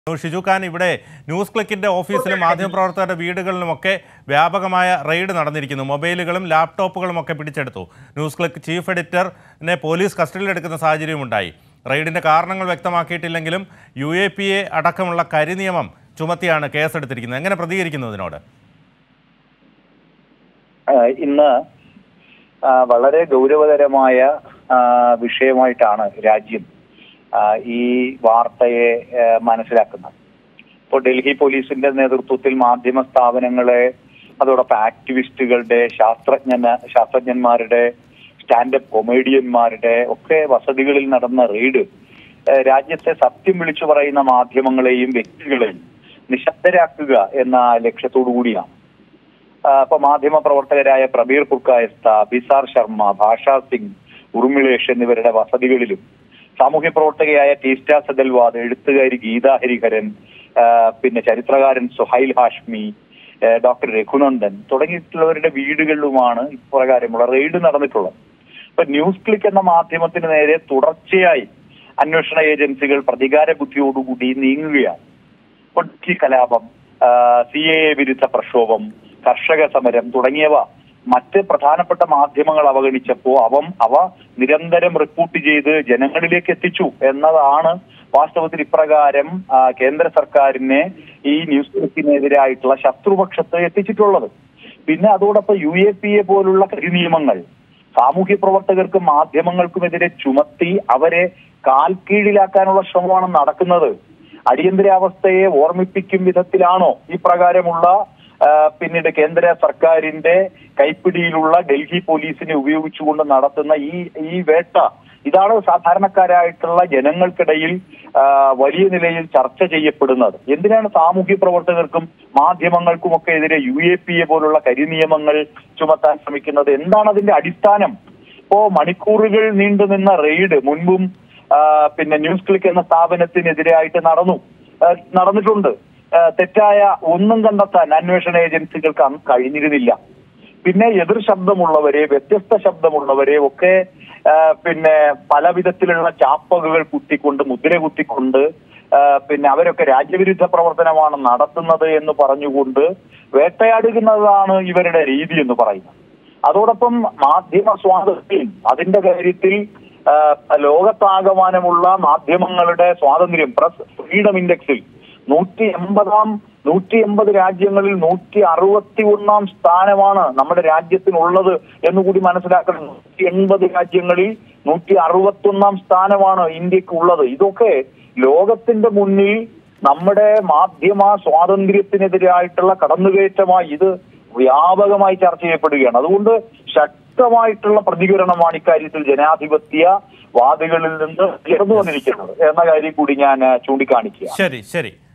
ഷിജു ഖാൻ ഇവിടെ ന്യൂസ് ക്ലിക്കിന്റെ ഓഫീസിലും മാധ്യമപ്രവർത്തകരുടെ വീടുകളിലുമൊക്കെ വ്യാപകമായ റെയ്ഡ് നടന്നിരിക്കുന്നു മൊബൈലുകളും ലാപ്ടോപ്പുകളും ഒക്കെ പിടിച്ചെടുത്തു ന്യൂസ് ക്ലിക്ക് ചീഫ് എഡിറ്ററിനെ പോലീസ് കസ്റ്റഡിയിലെടുക്കുന്ന സാഹചര്യമുണ്ടായി റെയ്ഡിന്റെ കാരണങ്ങൾ വ്യക്തമാക്കിയിട്ടില്ലെങ്കിലും യു എ പി എ അടക്കമുള്ള കരിനിയമം ചുമത്തിയാണ് കേസെടുത്തിരിക്കുന്നത് എങ്ങനെ പ്രതികരിക്കുന്നു ഇതിനോട് ആഹ് ഇന്ന് ആഹ് വളരെ ഗൗരവതരമായ ആഹ് വിഷയമായിട്ടാണ് രാജ്യം ആഹ് ഈ വാർത്തയെ ആഹ് മനസ്സിലാക്കുന്നത് ഇപ്പോൾ ഡൽഹി പോലീസിന്റെ നേതൃത്വത്തിൽ മാധ്യമ സ്ഥാപനങ്ങളെ അതോടൊപ്പം ആക്ടിവിസ്റ്റുകളുടെ ശാസ്ത്രജ്ഞ ശാസ്ത്രജ്ഞന്മാരുടെ സ്റ്റാൻഡപ്പ് കൊമേഡിയന്മാരുടെ ഒക്കെ വസതികളിൽ നടന്ന റെയ്ഡ് ആഹ് രാജ്യത്തെ സത്യം വിളിച്ചു പറയുന്ന മാധ്യമങ്ങളെയും വ്യക്തികളെയും നിശബ്ദരാക്കുക എന്ന ലക്ഷ്യത്തോടു കൂടിയാണ് ആഹ് ഇപ്പൊ മാധ്യമ പ്രവർത്തകരായ പ്രബീർ പുർക്കായസ്ത ബിസാർ ശർമ്മ ഭാഷാ സിംഗ് ഉർമിളേഷ് എന്നിവരുടെ വസതികളിലും സാമൂഹ്യ പ്രവർത്തകയായ ടീസ്റ്റ സദൽവാദ് എഴുത്തുകാരി ഗീതാ ഹരിഹരൻ ആഹ് പിന്നെ ചരിത്രകാരൻ സുഹൈൽ ഹാഷ്മി ആഹ് ഡോക്ടർ രഘുനന്ദൻ തുടങ്ങിയിട്ടുള്ളവരുടെ വീടുകളിലുമാണ് ഇപ്രകാരമുള്ള റെയ്ഡ് നടന്നിട്ടുള്ളത് ഇപ്പൊ ന്യൂസ് ക്ലിക്ക് എന്ന മാധ്യമത്തിന് നേരെ തുടർച്ചയായി അന്വേഷണ ഏജൻസികൾ പ്രതികാര ബുദ്ധിയോടുകൂടി നീങ്ങുകയാണ് കൊച്ചി കലാപം സി എ വിരുദ്ധ പ്രക്ഷോഭം കർഷക സമരം തുടങ്ങിയവ മറ്റ് പ്രധാനപ്പെട്ട മാധ്യമങ്ങൾ അവഗണിച്ചപ്പോൾ അവം അവ നിരന്തരം റിപ്പോർട്ട് ചെയ്ത് ജനങ്ങളിലേക്ക് എത്തിച്ചു എന്നതാണ് വാസ്തവത്തിൽ ഇപ്രകാരം ആ, കേന്ദ്ര സർക്കാരിനെ ഈ ന്യൂസ് ക്ലിക്കിനെതിരായിട്ടുള്ള ശത്രുപക്ഷത്ത് എത്തിച്ചിട്ടുള്ളത് പിന്നെ അതോടൊപ്പം യു എ പി എ പോലുള്ള കരിനിയമങ്ങൾ സാമൂഹ്യ പ്രവർത്തകർക്കും മാധ്യമങ്ങൾക്കുമെതിരെ ചുമത്തി അവരെ കാൽ കീഴിലാക്കാനുള്ള ശ്രമമാണ് നടക്കുന്നത് അടിയന്തരാവസ്ഥയെ ഓർമ്മിപ്പിക്കും വിധത്തിലാണോ ഈ പ്രകാരമുള്ള ആ, പിന്നീട് കേന്ദ്ര സർക്കാരിന്റെ കൈപ്പിടിയിലുള്ള ഡൽഹി പോലീസിനെ ഉപയോഗിച്ചുകൊണ്ട് നടത്തുന്ന ഈ ഈ വേട്ട ഇതാണ് സാധാരണക്കാരായിട്ടുള്ള ജനങ്ങൾക്കിടയിൽ ആ, വലിയ നിലയിൽ ചർച്ച ചെയ്യപ്പെടുന്നത് എന്തിനാണ് സാമൂഹ്യ പ്രവർത്തകർക്കും മാധ്യമങ്ങൾക്കും ഒക്കെ എതിരെ യു എ പി എ പോലുള്ള കരിനിയമങ്ങൾ ചുമത്താൻ ശ്രമിക്കുന്നത് എന്താണ് അതിന്റെ അടിസ്ഥാനം ഇപ്പോ മണിക്കൂറുകൾ നീണ്ടുനിന്ന റെയ്ഡ് മുൻപും ആ, പിന്നെ ന്യൂസ് ക്ലിക്ക് എന്ന സ്ഥാപനത്തിനെതിരായിട്ട് നടന്നു ആ, നടന്നിട്ടുണ്ട് ആ, തെറ്റായ ഒന്നും കണ്ടെത്താൻ അന്വേഷണ ഏജൻസികൾക്ക് അന്ന് കഴിഞ്ഞിരുന്നില്ല പിന്നെ എതിർ ശബ്ദമുള്ളവരെ വ്യത്യസ്ത ശബ്ദമുള്ളവരെ ഒക്കെ ആ, പിന്നെ പല വിധത്തിലുള്ള ചാപ്പകുകൾ കുത്തിക്കൊണ്ട് മുദ്ര കുത്തിക്കൊണ്ട് ആ, പിന്നെ അവരൊക്കെ രാജ്യവിരുദ്ധ പ്രവർത്തനമാണ് നടത്തുന്നത് എന്ന് പറഞ്ഞുകൊണ്ട് വേട്ടയാടുന്നതാണ് ഇവരുടെ രീതി എന്ന് പറയുന്നത് അതോടൊപ്പം മാധ്യമ സ്വാതന്ത്ര്യം അതിന്റെ കാര്യത്തിൽ ആ, ലോകത്താകമാനമുള്ള മാധ്യമങ്ങളുടെ സ്വാതന്ത്ര്യം പ്രസ് ഫ്രീഡം ഇൻഡെക്സിൽ നൂറ്റി എൺപതാം നൂറ്റി എൺപത് രാജ്യങ്ങളിൽ നൂറ്റി അറുപത്തി ഒന്നാം സ്ഥാനമാണ് നമ്മുടെ രാജ്യത്തിനുള്ളത് എന്നുകൂടി മനസ്സിലാക്കണം നൂറ്റി എൺപത് രാജ്യങ്ങളിൽ നൂറ്റി അറുപത്തി ഒന്നാം സ്ഥാനമാണ് ഇന്ത്യക്ക് ഉള്ളത് ഇതൊക്കെ ലോകത്തിന്റെ മുന്നിൽ നമ്മുടെ മാധ്യമ സ്വാതന്ത്ര്യത്തിനെതിരായിട്ടുള്ള കടന്നുകയറ്റമായി ഇത് വ്യാപകമായി ചർച്ച ചെയ്യപ്പെടുകയാണ് അതുകൊണ്ട് ശക്തമായിട്ടുള്ള പ്രതികരണമാണ് ഇക്കാര്യത്തിൽ ജനാധിപത്യ വാദികളിൽ നിന്ന് ഉയർന്നു വന്നിരിക്കുന്നത് എന്ന കാര്യം കൂടി ഞാൻ ആ, ചൂണ്ടിക്കാണിക്കുക ശരി ശരി